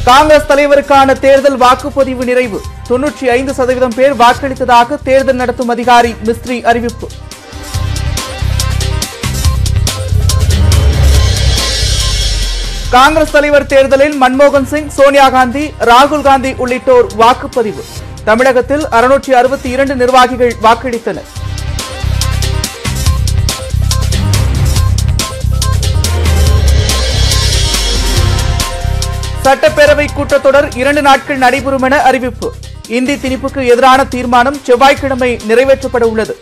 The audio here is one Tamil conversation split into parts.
காங்கிரஸ் தலைவருக்கான தேர்தல் வாக்குப்பதிவு நிறைவு தொன்னூற்றி ஐந்து சதவீதம் பேர் வாக்களித்ததாக தேர்தல் நடத்தும் அதிகாரி மிஸ்ரி அறிவிப்பு காங்கிரஸ் தலைவர் தேர்தலில் மன்மோகன் சிங் சோனியா காந்தி ராகுல் காந்தி உள்ளிட்டோர் வாக்குப்பதிவு தமிழகத்தில் அறுநூற்றி அறுபத்தி இரண்டு நிர்வாகிகள் வாக்களித்தனர் சட்டப்பேரவை கூட்டத்தொடர் இரண்டு நாட்கள் நடைபெறும் என அறிவிப்பு இந்தி திணிப்புக்கு எதிரான தீர்மானம் செவ்வாய்க்கிழமை நிறைவேற்றப்பட உள்ளது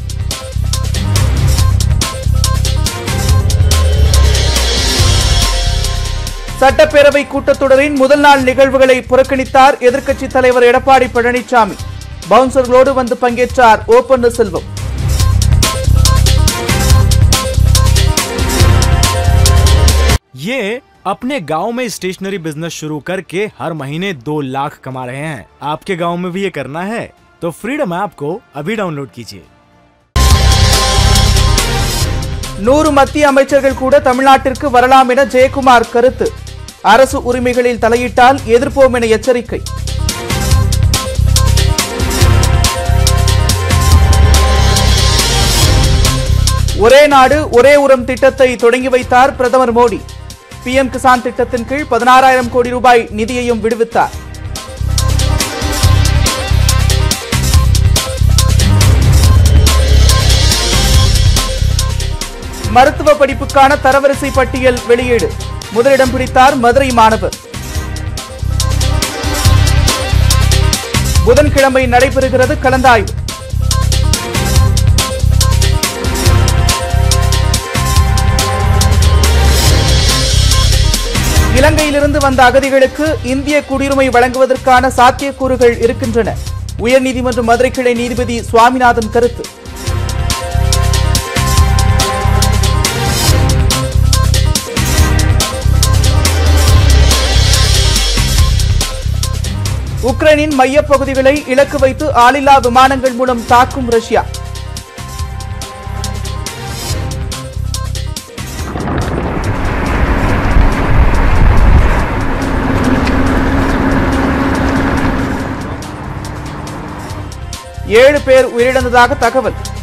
சட்டப்பேரவை கூட்டத்தொடரின் முதல் நாள் நிகழ்வுகளை புறக்கணித்தார் எதிர்க்கட்சித் தலைவர் எடப்பாடி பழனிசாமி பவுன்சர்களோடு வந்து பங்கேற்றார் ஓ பன்னீர்செல்வம் ये अपने गांव में स्टेशनरी बिजनेस शुरू करके हर महीने दो लाख कमा रहे हैं आपके गांव में भी ये करना है तो फ्रीडम ऐप को अभी डाउनलोड कीजिए நூறு மத்திய அமைச்சர்கள் கூட தமிழ்நாட்டிற்கு வரலாம் என ஜெயக்குமார் கருத்து அரசு உரிமைகளில் தலையிட்டால் எதிர்ப்போம் என எச்சரிக்கை ஒரே நாடு ஒரே உரம் திட்டத்தை தொடங்கி வைத்தார் பிரதமர் மோடி பிஎம் கிசான் திட்டத்தின் கீழ் பதினாறாயிரம் கோடி ரூபாய் நிதியையும் விடுவித்தார் மருத்துவ படிப்புக்கான தரவரிசை பட்டியல் வெளியீடு முதலிடம் பிடித்தார் மதுரை மாணவர் புதன்கிழமை நடைபெறுகிறது கலந்தாய்வு இலங்கையிலிருந்து வந்த அகதிகளுக்கு இந்திய குடியுரிமை வழங்குவதற்கான சாத்தியக்கூறுகள் இருக்கின்றன உயர்நீதிமன்ற மதுரை கிளை நீதிபதி சுவாமிநாதன் கருத்து உக்ரைனின் மையப்பகுதிகளை இலக்கு வைத்து ஆளில்லா விமானங்கள் மூலம் தாக்கும் ரஷ்யா ஏழு பேர் உயிரிழந்ததாக தகவல்